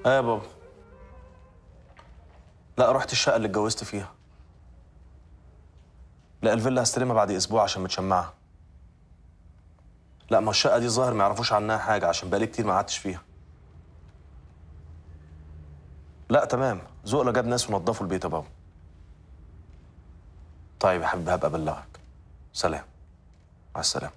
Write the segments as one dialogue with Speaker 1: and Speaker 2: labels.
Speaker 1: اه يا بابا لا رحت الشقة اللي اتجوزت فيها لا الفيلا هستلمها بعد اسبوع عشان متشمعة لا ما الشقة دي ظاهر ما يعرفوش عنها حاجة عشان بقالي كتير ما قعدتش فيها لا تمام زقلة جاب ناس ونضفوا البيت يا بابا طيب يا حبيبي هبقى ابلغك سلام مع السلامة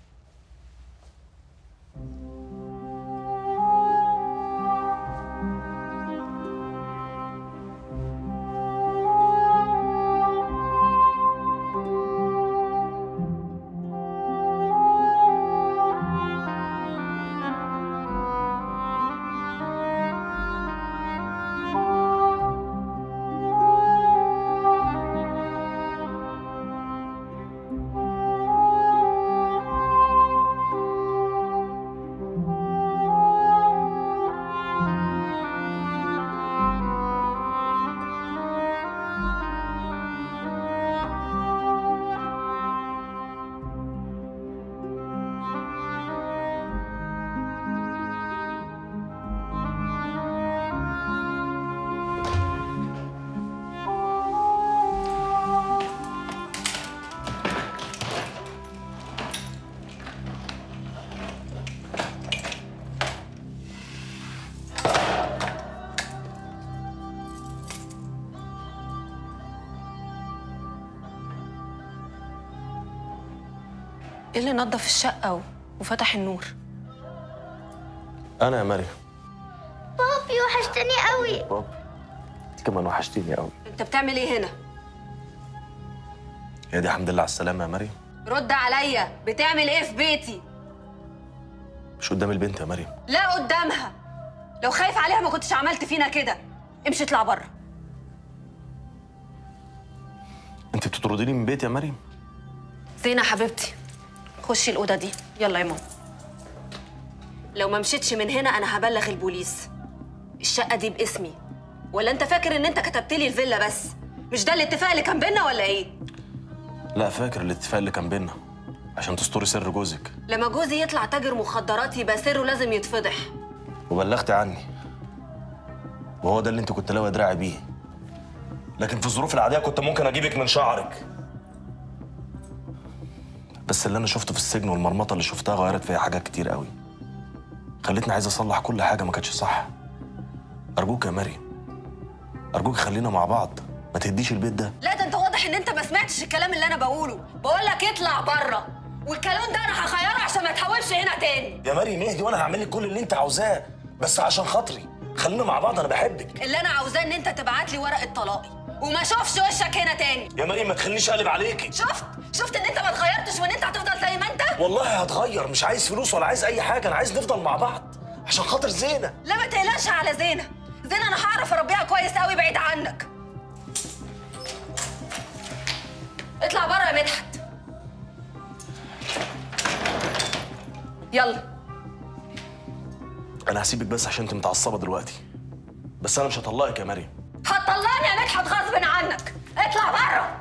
Speaker 2: ايه اللي نظف الشقة و- وفتح النور؟
Speaker 1: أنا يا مريم
Speaker 3: بابي وحشتني قوي
Speaker 1: بابا انت كمان وحشتيني قوي
Speaker 2: انت بتعمل ايه هنا؟
Speaker 1: يا دي الحمد لله على السلامة يا مريم
Speaker 2: رد عليا بتعمل ايه في بيتي؟
Speaker 1: مش قدام البنت يا مريم
Speaker 2: لا قدامها لو خايف عليها ما كنتش عملت فينا كده امشي اطلع بره
Speaker 1: انت بتطرديني من بيتي يا مريم
Speaker 2: زينة حبيبتي خشي الأوضة دي يلا يا ماما لو ما مشيتش من هنا أنا هبلغ البوليس الشقة دي باسمي ولا أنت فاكر إن أنت كتبت لي الفيلا بس مش ده الاتفاق اللي كان بينا ولا إيه؟
Speaker 1: لا فاكر الاتفاق اللي كان بينا عشان تستوري سر جوزك
Speaker 2: لما جوزي يطلع تاجر مخدرات يبقى سره لازم يتفضح
Speaker 1: وبلغت عني وهو ده اللي انت كنت لاوي دراعي بيه لكن في الظروف العاديه كنت ممكن اجيبك من شعرك بس اللي انا شفته في السجن والمرمطه اللي شفتها غيرت فيا حاجات كتير قوي خلتني عايز اصلح كل حاجه ما كانتش صح ارجوك يا مريم ارجوك خلينا مع بعض ما تهديش البيت ده
Speaker 2: لا ده أنت واضح إن أنت ما سمعتش الكلام اللي أنا بقوله بقول لك اطلع بره والكلام ده أنا هخيره عشان ما تحاولش هنا تاني
Speaker 1: يا مريم اهدي وانا هعمل لك كل اللي انت عاوزاه بس عشان خاطري خلينا مع بعض انا بحبك
Speaker 2: اللي أنا عاوزاه إن أنت تبعت لي ورقة طلاقي وما اشوفش وشك هنا تاني
Speaker 1: يا مريم ما تخلينيش اقلب عليكي
Speaker 2: شفت شفت ان انت ما اتغيرتش وان انت هتفضل زي ما انت
Speaker 1: والله هتغير مش عايز فلوس ولا عايز اي حاجه انا عايز نفضل مع بعض عشان خاطر زينه
Speaker 2: لا ما تقلقش على زينة زينة انا هعرف اربيها كويس قوي بعيد عنك اطلع بره يا مدحت يلا
Speaker 1: انا هسيبك بس عشان انت متعصبه دلوقتي بس انا مش هطلقك يا مريم
Speaker 2: هتطلعني يا مدحت غصب عنك اطلع بره